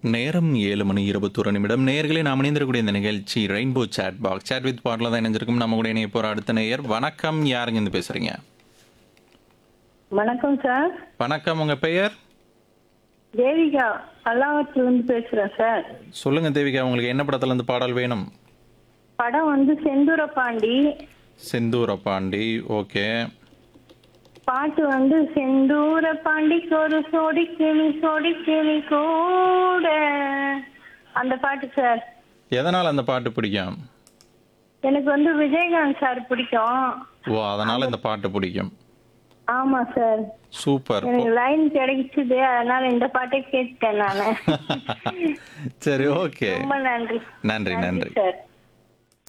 நேரம் ஏழு மணி இருபத்தொரு நிமிடம் நேயர்களே நாம் இணைந்திருக்கக்கூடிய இந்த நிகழ்ச்சி rainbow chat box chat with பாட்டில் தான் இணைஞ்சிருக்கும் நம்ம கூட இணைய போகிற அடுத்த நேயர் வணக்கம் யாருங்க இருந்து பேசுறீங்க வணக்கம் சார் வணக்கம் உங்க பெயர் தேவிகா பல்லாவரத்துல இருந்து பேசுறேன் சார் சொல்லுங்க தேவிகா உங்களுக்கு என்ன படத்துல இருந்து பாடல் வேணும் படம் வந்து செந்தூர பாண்டி செந்தூர பாண்டி ஓகே பாட்டு வந்து செந்தூர பாண்டிக்கு ஒரு சோடி கிளி சோடி கிளி கூட அந்த பாட்டு சார் எதனால் அந்த பாட்டு பிடிக்கும் எனக்கு வந்து விஜயகாந்த் சார் பிடிக்கும் ஓ அதனால இந்த பாட்டு பிடிக்கும் ஆமா சார் சூப்பர் எனக்கு லைன் கிடைச்சிது அதனால இந்த பாட்டை கேட்டேன் நானு சரி ஓகே ரொம்ப நன்றி நன்றி நன்றி சார்